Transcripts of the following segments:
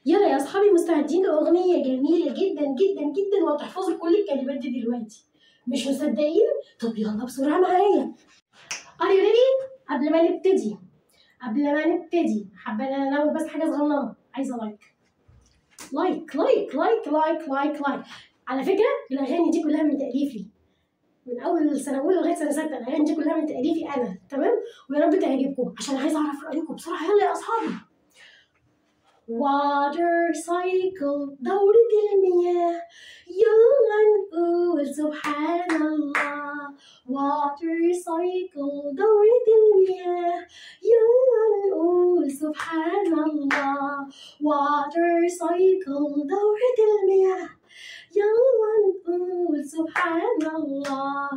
يلا يا اصحابي مستعدين لاغنيه جميله جدا جدا جدا وهتحفظوا كل الكلمات دي دلوقتي مش مصدقين طب يلا بسرعه معايا Are you ready؟ قبل ما نبتدي قبل ما نبتدي حابه ان انا انوه بس حاجه صغننه عايزه لايك لايك لايك لايك لايك لايك لايك على فكره الاغاني دي كلها من تاليفي من اول سنه اولى لغايه سنه سته الاغاني دي كلها من تاليفي انا تمام ويا رب تعجبكم عشان عايزه اعرف رايكم بسرعه يلا يا اصحابي water cycle دورة المياه يلا نقول سبحان الله water cycle دورة المياه يلا نقول سبحان الله water cycle دورة المياه يلا نقول سبحان الله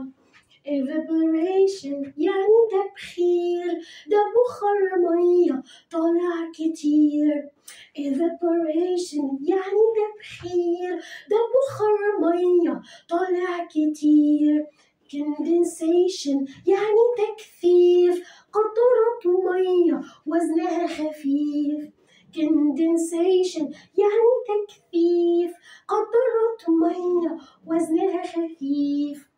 evaporation يعني تبخير ده بخار مية طالع كتير evaporation يعني تبخير ده بخار مية طالع كتير condensation يعني تكثيف قطرات مية وزنها خفيف condensation يعني تكثيف قطرات مية وزنها خفيف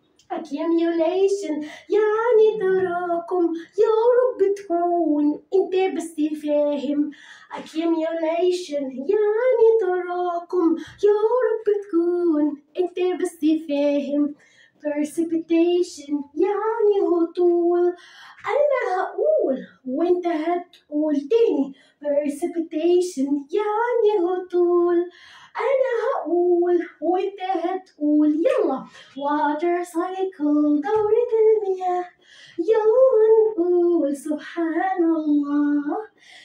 accumulation يعني تراكم يا رب تكون انت بس فاهم accumulation يعني تراكم يا رب تكون انت بس فاهم precipitation يعني هطول انا هقول وانت هتقول تاني precipitation يعني هطول انا هقول وانت هتقول يلا water cycle دورة المياه يلا نقول سبحان الله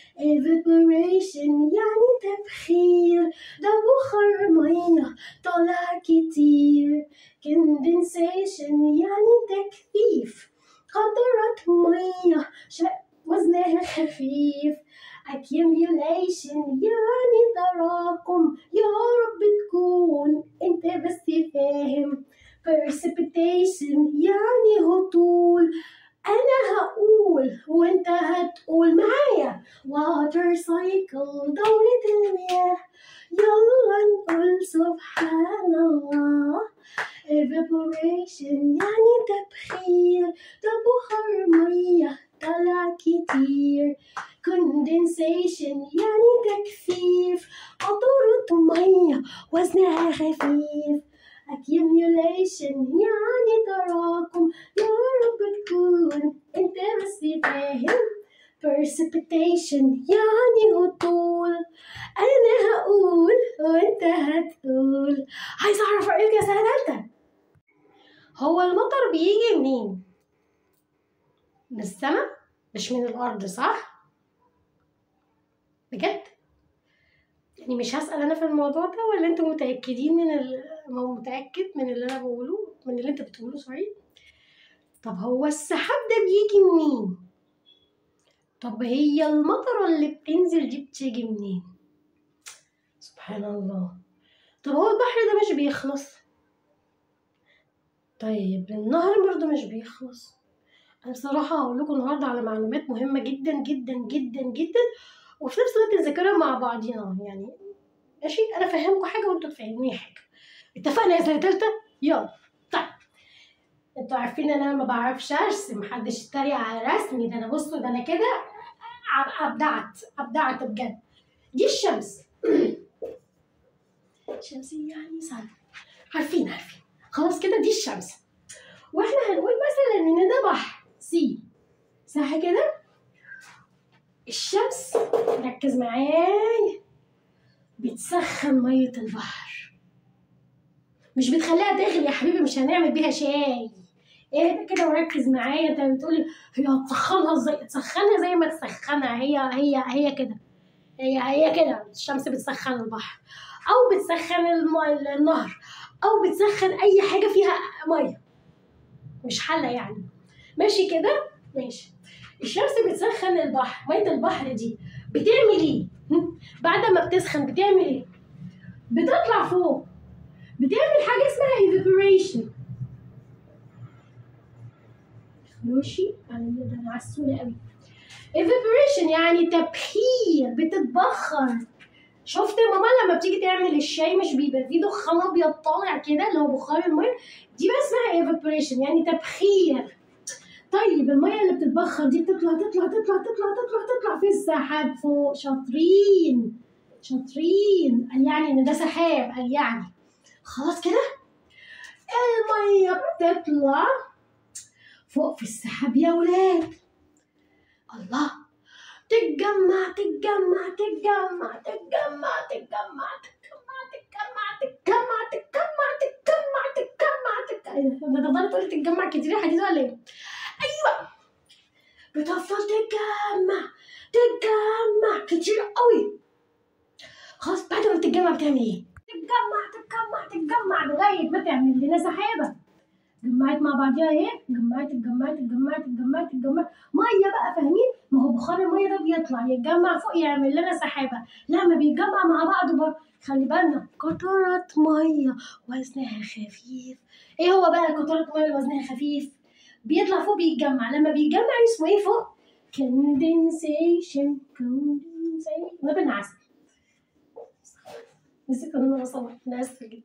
evaporation يعني تبخير ده بخار مية طالع كتير condensation يعني تكثيف قطرات مية وزنها خفيف accumulation يعني تراكم يا رب تكون انت بس فاهم precipitation يعني هطول انا هقول وانت هتقول معايا water cycle دورة المياه يلا نقول سبحان الله evaporation يعني تبخير ده بخار مية طلع كتير condensation يعني تكثيف قطرة مية وزنها خفيف accumulation يعني تراكم يا رب تكون انت بس فاهم precipitation يعني هطول انا هقول وانت هتقول عايز اعرف رايك يا سنه تالته هو المطر بيجي منين من السماء مش من الارض صح بجد يعني مش هسأل أنا في الموضوع ده ولا أنتوا متأكدين من ال... متأكد من اللي أنا بقوله من اللي أنت بتقوله سوري طب هو السحاب ده بيجي منين؟ طب هي المطرة اللي بتنزل دي بتيجي منين؟ سبحان الله طب هو البحر ده مش بيخلص طيب النهر برضه مش بيخلص أنا بصراحة هقول لكم النهاردة على معلومات مهمة جدا جدا جدا جدا وفي نفس الوقت نذاكرها مع بعضينا يعني ماشي انا فاهمكم حاجه وانتوا تفهموني حاجه اتفقنا يا سنه تالته يلا طيب انتوا عارفين ان انا ما بعرفش ارسم محدش يتريق على رسمي ده انا بصوا ده انا كده ابدعت ابدعت بجد دي الشمس الشمس يعني سنة عارفين عارفين خلاص كده دي الشمس واحنا هنقول مثلا ان ده بحر سي صح كده الشمس ركز معايا بتسخن مية البحر مش بتخليها تغلي يا حبيبي مش هنعمل بيها شاي ايه كده وركز معايا انت بتقولي هي هتسخنها ازاي تسخنها زي ما تسخنها هي هي هي كده هي هي كده الشمس بتسخن البحر او بتسخن النهر او بتسخن اي حاجه فيها ميه مش حله يعني ماشي كده ماشي الشمس بتسخن البحر ميه البحر دي بتعمل ايه بعد ما بتسخن بتعمل ايه بتطلع فوق بتعمل حاجه اسمها evaporation ماشي ده انا عسولة قوي evaporation يعني تبخير بتتبخر شفت يا ماما لما بتيجي تعمل الشاي مش بيبقى فيه دخان ابيض طالع كده اللي هو بخار الميه دي بقى اسمها ايفابوريشن يعني تبخير طيب الميه اللي بتتبخر دي بتطلع تطلع تطلع تطلع تطلع تطلع في السحاب فوق شاطرين شاطرين قال يعني ان ده سحاب قال يعني خلاص كده الميه بتطلع فوق في السحاب يا ولاد الله تتجمع تتجمع تتجمع تتجمع تتجمع تتجمع تتجمع تتجمع تتجمع تتجمع تتجمع تتجمع تتجمع تقولي تتجمع كتير يا حديث ولا ايه؟ ايوه بتفضل تتجمع تتجمع كتير قوي خلاص بعد ما تتجمع بتعمل ايه؟ تتجمع تتجمع تتجمع لغايه ما تعمل لنا سحابه جمعت مع بعضيها ايه؟ جمعت اتجمعت اتجمعت اتجمعت اتجمعت ميه بقى فاهمين؟ ما هو بخار الميه ده بيطلع يتجمع فوق يعمل لنا سحابه لما بيتجمع مع بعض بر... خلي بالنا قطرات ميه وزنها خفيف ايه هو بقى قطرات ميه اللي وزنها خفيف؟ بيطلع فوق بيتجمع لما بيتجمع اسمه ايه فوق؟ كوندنسيشن كوندنسيشن ما بنعسل نسيت ان انا اصور انا اسفه جدا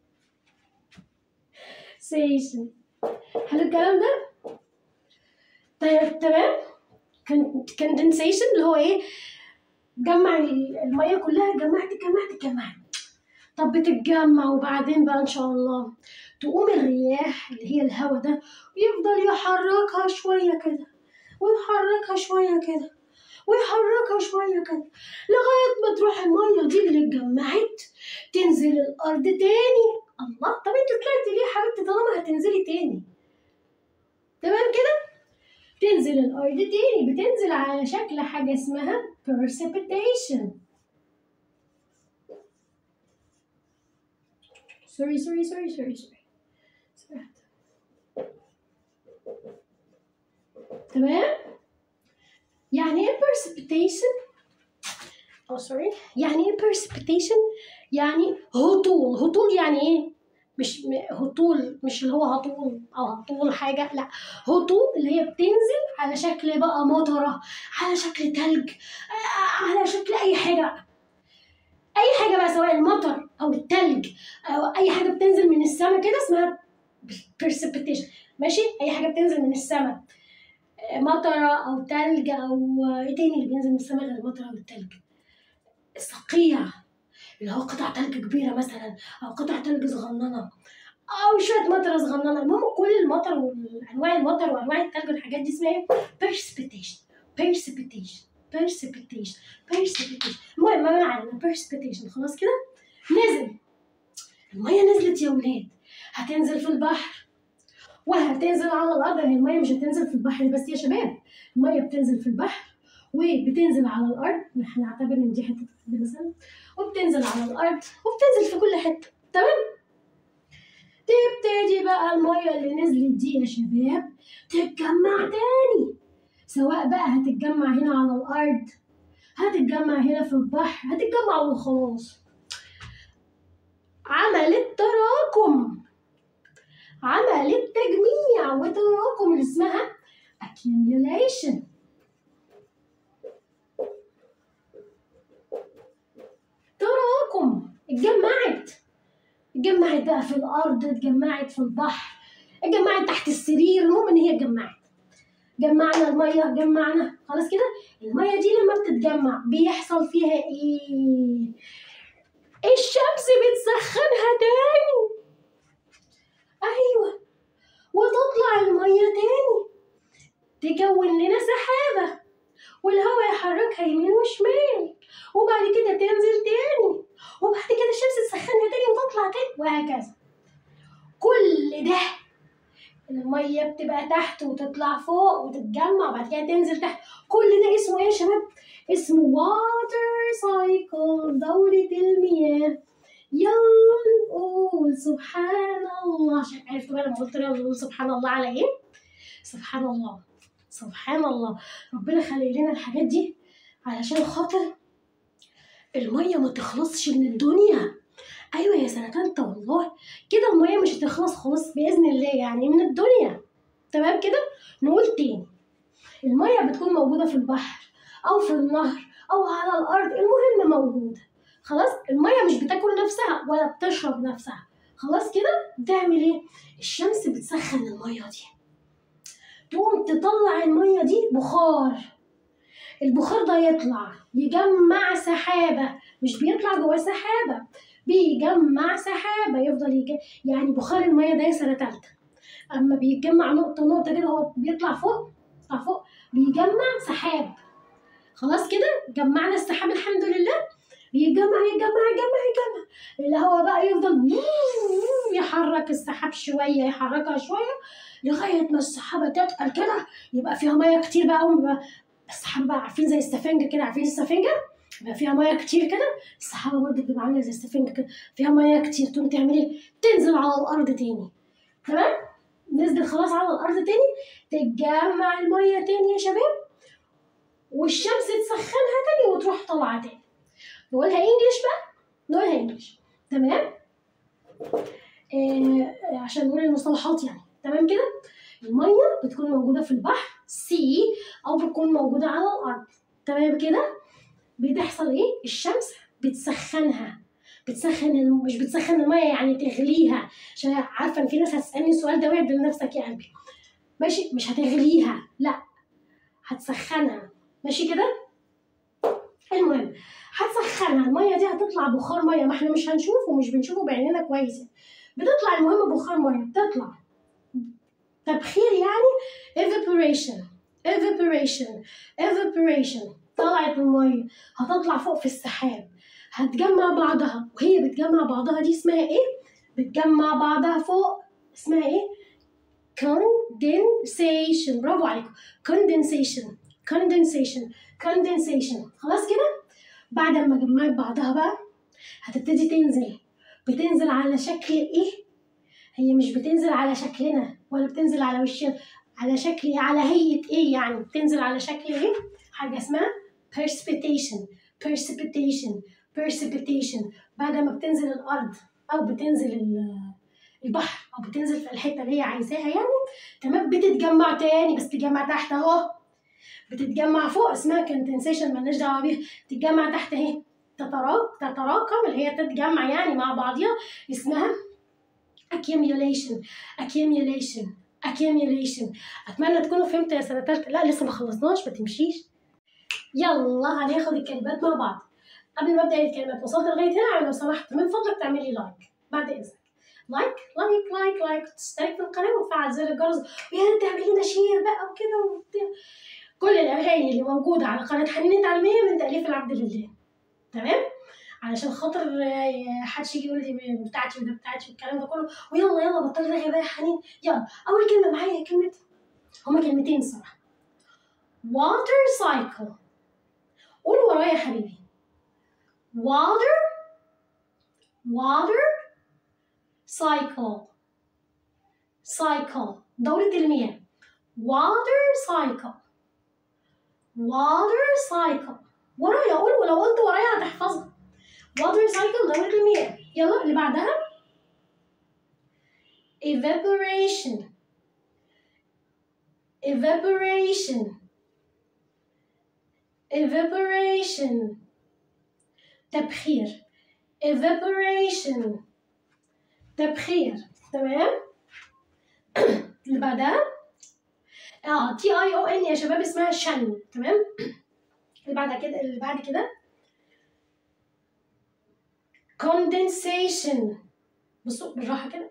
سيشن حلو الكلام ده طيب تمام كوندنسيشن اللي هو ايه جمع الميه كلها جمعت جمعت جمعت طب بتتجمع وبعدين بقى ان شاء الله تقوم الرياح اللي هي الهواء ده يفضل يحركها شويه كده ويحركها شويه كده ويحركها شويه كده لغايه ما تروح الميه دي اللي اتجمعت تنزل الارض تاني الله طب انت طلعتي ليه يا حبيبتي طالما هتنزلي تاني تمام كده تنزل الارض تاني بتنزل على شكل حاجه اسمها precipitation سوري سوري سوري سوري سوري تمام يعني ايه precipitation اه سوري يعني ايه precipitation يعني هطول هطول يعني ايه مش م- هطول مش اللي هو هطول او هطول حاجه لا هطول اللي هي بتنزل على شكل بقى مطره على شكل تلج آه، على شكل اي حاجه بقى اي حاجه بقى سواء المطر او التلج او اي حاجه بتنزل من السماء كده اسمها precipitation ماشي اي حاجه بتنزل من السماء آه، مطره او تلج او آه، ايه تاني اللي بينزل من السماء غير المطر او التلج الصقيع اللي هو قطع تلج كبيره مثلا او قطع تلج صغننه او شويه مطره صغننه المهم كل المطر وانواع المطر وانواع التلج والحاجات دي اسمها ايه precipitation precipitation precipitation precipitation المهم ما علينا precipitation خلاص كده نزل الميه نزلت يا ولاد هتنزل في البحر وهتنزل على الارض يعني الميه مش هتنزل في البحر بس يا شباب الميه بتنزل في البحر وبتنزل على الارض احنا نعتبر ان دي حته الأرض مثلا وبتنزل على الارض وبتنزل في كل حته تمام تبتدي بقى الميه اللي نزلت دي يا شباب تتجمع تاني سواء بقى هتتجمع هنا على الارض هتتجمع هنا في البحر هتتجمع وخلاص عملت تراكم عملت تجميع وتراكم اللي اسمها accumulation تراكم اتجمعت اتجمعت بقى في الارض اتجمعت في البحر اتجمعت تحت السرير المهم ان هي اتجمعت جمعنا الميه جمعنا خلاص كده الميه دي لما بتتجمع بيحصل فيها ايه الشمس بتسخنها تاني ايوه وتطلع الميه تاني تكون لنا سحابه والهواء يحركها يمين وشمال وبعد كده تنزل تاني وبعد كده الشمس تسخنها تاني وتطلع تاني وهكذا كل ده المية بتبقى تحت وتطلع فوق وتتجمع وبعد كده تنزل تحت كل ده اسمه ايه يا شباب؟ اسمه واتر سايكل دورة المياه يلا نقول سبحان الله عشان عرفتوا بقى لما قلت يلا نقول سبحان الله على ايه؟ سبحان الله سبحان الله ربنا خلق لنا الحاجات دي علشان خاطر المية ما تخلصش من الدنيا ايوه يا سنة تالتة والله كده المية مش هتخلص خلاص بإذن الله يعني من الدنيا تمام كده نقول تاني المية بتكون موجودة في البحر أو في النهر أو على الأرض المهم موجودة خلاص الميه مش بتاكل نفسها ولا بتشرب نفسها خلاص كده بتعمل ايه الشمس بتسخن الميه دي تقوم تطلع الميه دي بخار البخار ده يطلع يجمع سحابه مش بيطلع جوه سحابه بيجمع سحابه يفضل يج... يعني بخار الميه ده سنه تالته اما بيتجمع نقطه نقطه كده هو بيطلع فوق يطلع فوق بيجمع سحاب خلاص كده جمعنا السحاب الحمد لله بيجمع يجمع يجمع يجمع الهواء بقى يفضل يحرك السحاب شويه يحركها شويه لغايه ما السحابه تتقل كده يبقى فيها ميه كتير بقى ويبقى السحابه بقى عارفين زي السفنجه كده عارفين السفنجه يبقى فيها ميه كتير كده السحابه برضه بتبقى عامله زي السفنجه كده فيها ميه كتير تقوم تعمل ايه تنزل على الارض تاني تمام نزل خلاص على الارض تاني تتجمع الميه تاني يا شباب والشمس تسخنها تاني وتروح طالعه تاني نقولها انجلش بقى نقولها انجلش تمام آه عشان نقول المصطلحات يعني تمام كده الميه بتكون موجوده في البحر سي او بتكون موجوده على الارض تمام كده بتحصل ايه الشمس بتسخنها بتسخن الم... مش بتسخن الميه يعني تغليها عشان عارفه ان في ناس هتسالني السؤال ده واعدل لنفسك يا قلبي ماشي مش هتغليها لا هتسخنها ماشي كده المهم هتسخنها الميه دي هتطلع بخار ميه ما احنا مش هنشوفه مش بنشوفه بعيننا كويس يعني. بتطلع المهم بخار ميه بتطلع تبخير يعني evaporation evaporation evaporation طلعت الميه هتطلع فوق في السحاب هتجمع بعضها وهي بتجمع بعضها دي اسمها ايه بتجمع بعضها فوق اسمها ايه condensation برافو عليكم condensation condensation condensation خلاص كده بعد ما جمعت بعضها بقى هتبتدي تنزل بتنزل على شكل ايه هي مش بتنزل على شكلنا ولا بتنزل على وشنا على شكل على هيئة ايه يعني بتنزل على شكل ايه حاجة اسمها precipitation precipitation precipitation بعد ما بتنزل الارض او بتنزل البحر او بتنزل في الحته اللي هي عايزاها يعني تمام بتتجمع تاني بس تتجمع تحت اهو بتتجمع فوق اسمها كوندنسيشن مالناش دعوه بيها تتجمع تحت اهي تتراك تتراكم اللي هي تتجمع يعني مع بعضيها اسمها accumulation accumulation accumulation اتمنى تكونوا فهمتوا يا سنه تالته لا لسه ما خلصناش ما تمشيش يلا هناخد الكلمات مع بعض قبل ما ابدا الكلمات وصلت لغايه هنا لو سمحت من فضلك تعملي لايك بعد اذنك لايك لايك لايك لايك تشترك في القناه وتفعل زر الجرس ويا ريت تعملي لنا شير بقى وكده وبتاع كل الاغاني اللي موجوده على قناه حنين تعليميه من تاليف العبد لله تمام علشان خاطر محدش يجي يقول لي بتاعتي وده بتاعتي والكلام ده كله ويلا يلا بطل رغي بقى يا حنين يلا اول كلمه معايا كلمه هما كلمتين الصراحه water cycle قول ورايا يا حبيبي water water cycle cycle دورة المياه water cycle water cycle ورايا قول ولو قلت ورايا هتحفظها water cycle دورة المياه يلا اللي بعدها evaporation evaporation evaporation تبخير evaporation تبخير تمام اللي بعدها اه تي اي او ان يا شباب اسمها شن تمام اللي بعد كده اللي بعد كده condensation بصوا بالراحة كده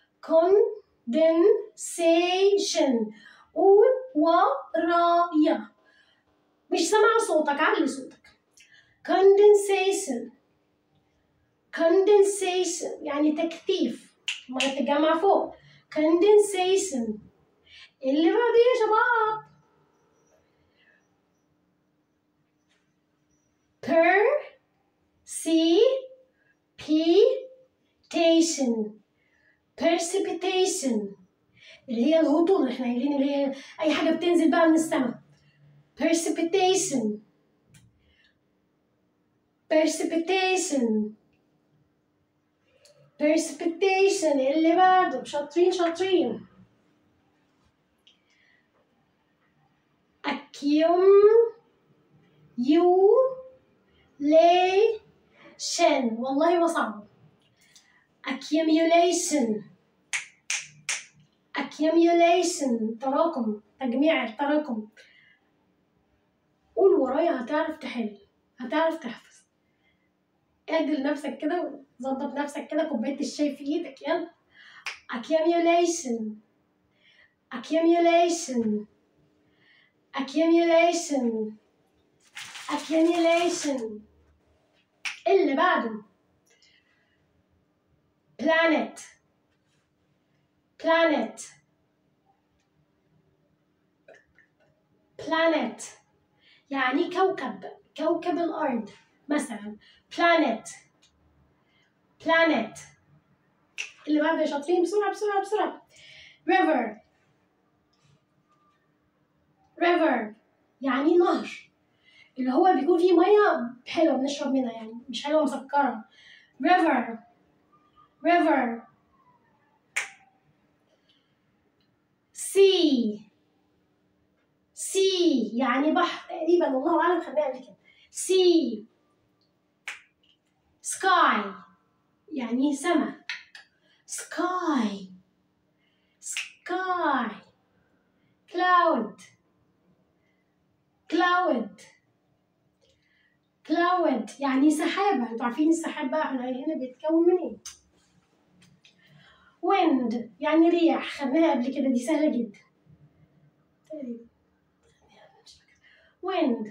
condensation قول ورايا مش سامعة صوتك علي صوتك condensation condensation يعني تكثيف ما تتجمع فوق condensation اللي بعديه يا شباب per c precipitation precipitation اللي هي الهطول اللي احنا قايلين اللي هي اي حاجه بتنزل بقى من السماء precipitation precipitation precipitation اللي بعده شاطرين شاطرين accum you lay شن والله ما صعب accumulation accumulation تراكم تجميع التراكم قول ورايا هتعرف تحل هتعرف تحفظ اعدل نفسك كده وظبط نفسك كده كوباية الشاي في ايدك يلا accumulation accumulation accumulation accumulation اللي بعده planet planet planet يعني كوكب كوكب الأرض مثلا planet planet اللي بعده يا شاطرين بسرعة بسرعة بسرعة river river يعني نهر اللي هو بيكون فيه مية حلوة بنشرب منها يعني مش حلوة مسكرة river river sea sea يعني بحر تقريبا والله اعلم خدناها قبل كده sea sky يعني سما sky sky cloud cloud cloud يعني سحابة انتوا عارفين السحاب بقى احنا هنا بيتكون من ايه wind يعني رياح خدناها قبل كده دي سهلة جدا تقريبا wind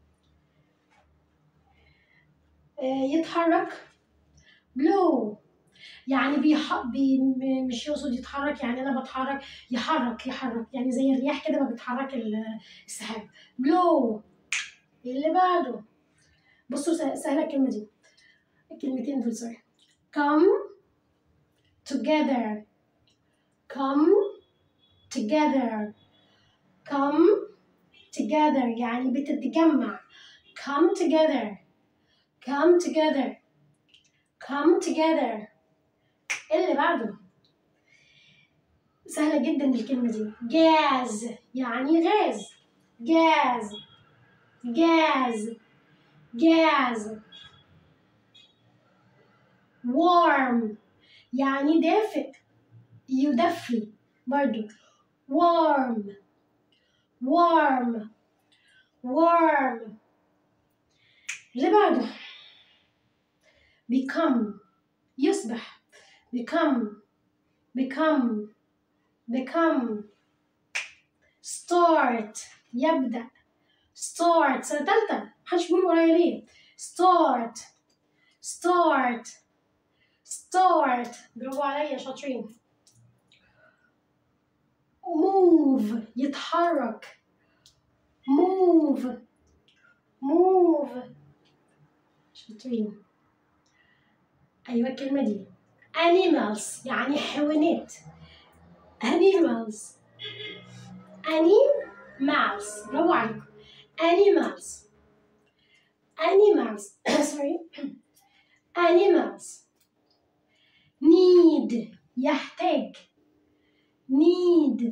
آه، يتحرك blow يعني بيح... بي... م- مش يقصد يتحرك يعني انا بتحرك يحرك يحرك يعني زي الرياح كده ما بتحرك ال- السحاب blow اللي بعده بصوا سه- سهلة الكلمة دي الكلمتين دول سوري come together come together come together يعني بتتجمع come together come together come together اللي بعده سهلة جدا الكلمة دي جاز يعني غاز جاز جاز جاز warm يعني دافئ يدفي برضو warm warm warm اللي بعده become يصبح become become become start يبدأ start سنة تالتة محدش بيقول ورايا ليه start start start برافو عليا شاطرين move يتحرك move move شاطرين أيوة الكلمة دي animals يعني حيوانات animals animals برافو عليكم animals animals sorry animals need يحتاج need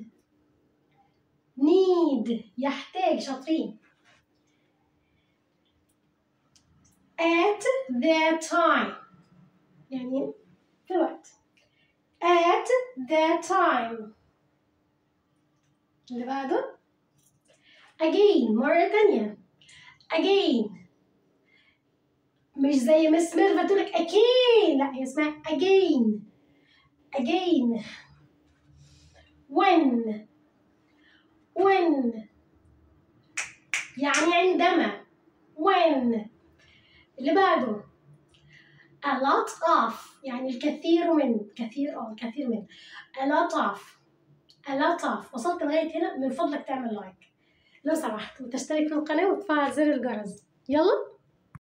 need يحتاج شاطرين at their time يعني في الوقت at their time اللي بعده again مرة تانية again مش زي مس ميرفا تقولك again لا هي اسمها again again when when يعني عندما when اللي بعده a lot of يعني الكثير من كثير اه الكثير من a lot of a lot of وصلت لغاية هنا من فضلك تعمل لايك لو سمحت وتشترك في القناة وتفعل زر الجرس يلا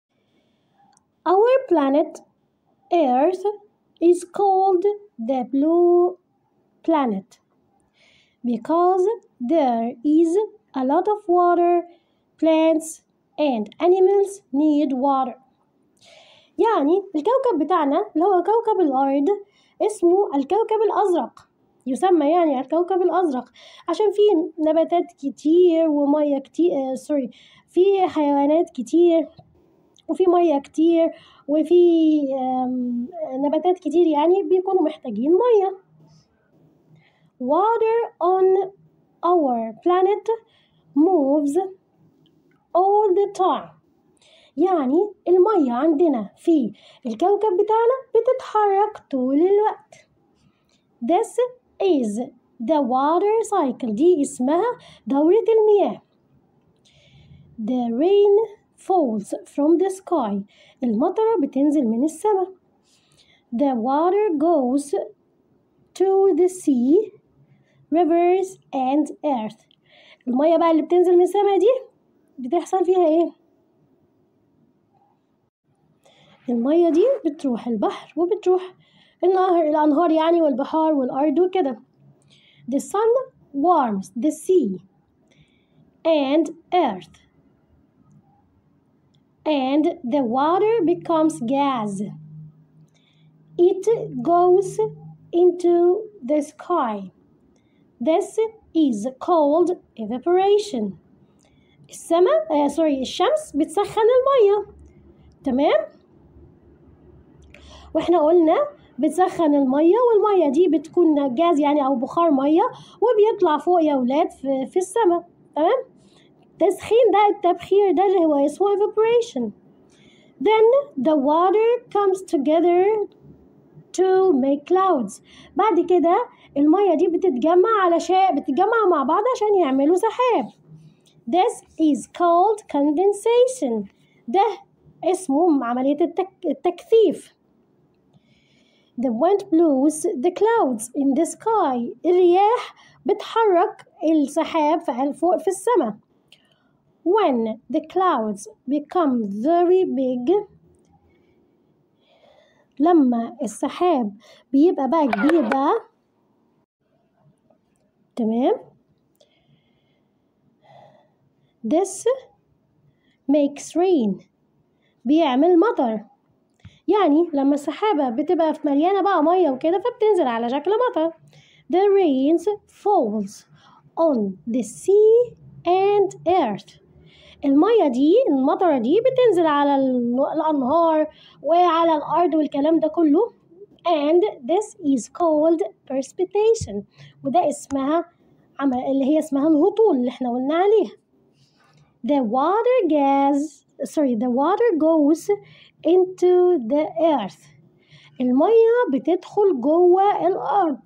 Our planet Earth is called the blue planet because there is a lot of water, plants and animals need water. يعني الكوكب بتاعنا اللي هو كوكب الأرض اسمه الكوكب الأزرق يسمى يعني الكوكب الأزرق عشان فيه نباتات كتير ومية كتير آه سوري فيه حيوانات كتير وفي مية كتير وفي آم، نباتات كتير يعني بيكونوا محتاجين مية water on our planet moves all the time يعني المية عندنا في الكوكب بتاعنا بتتحرك طول الوقت This is the water cycle دي اسمها دورة المياه The rain falls from the sky المطرة بتنزل من السماء The water goes to the sea rivers and earth المية بقى اللي بتنزل من السماء دي بتحصل فيها ايه المية دي بتروح البحر وبتروح النهر الأنهار يعني والبحار والأرض وكده The sun warms the sea and earth and the water becomes gas. It goes into the sky. This is called evaporation. السماء آه سوري الشمس بتسخن المية تمام واحنا قلنا بتسخن المية والمية دي بتكون جاز يعني أو بخار مية وبيطلع فوق يا ولاد في, في السماء تمام تسخين ده التبخير ده اللي هو اسمه evaporation then the water comes together to make clouds بعد كده المية دي بتتجمع علشان بتتجمع مع بعض عشان يعملوا سحاب this is called condensation ده اسمه عملية التك... التكثيف The wind blows the clouds in the sky. الرياح بتحرك السحاب في فوق في السماء. When the clouds become very big لما السحاب بيبقى بقى كبير بقى تمام This makes rain بيعمل مطر يعني لما السحابة بتبقى في مليانة بقى مية وكده فبتنزل على شكل مطر The rains falls on the sea and earth المية دي المطرة دي بتنزل على ال- الأنهار وعلى الأرض والكلام ده كله and this is called precipitation وده اسمها عمل اللي هي اسمها الهطول اللي احنا قلنا عليها the water gas sorry the water goes into the earth المية بتدخل جوه الأرض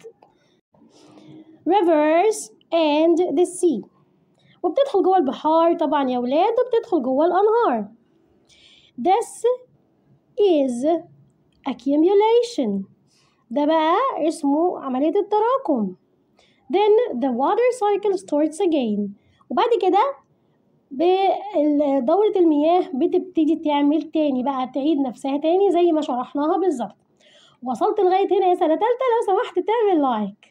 rivers and the sea وبتدخل جوه البحار طبعا يا ولاد وبتدخل جوه الأنهار this is accumulation ده بقى اسمه عملية التراكم then the water cycle starts again وبعد كده بال- دورة المياه بتبتدي تعمل تاني بقى تعيد نفسها تاني زي ما شرحناها بالظبط وصلت لغاية هنا يا سنة تالتة لو سمحت تعمل لايك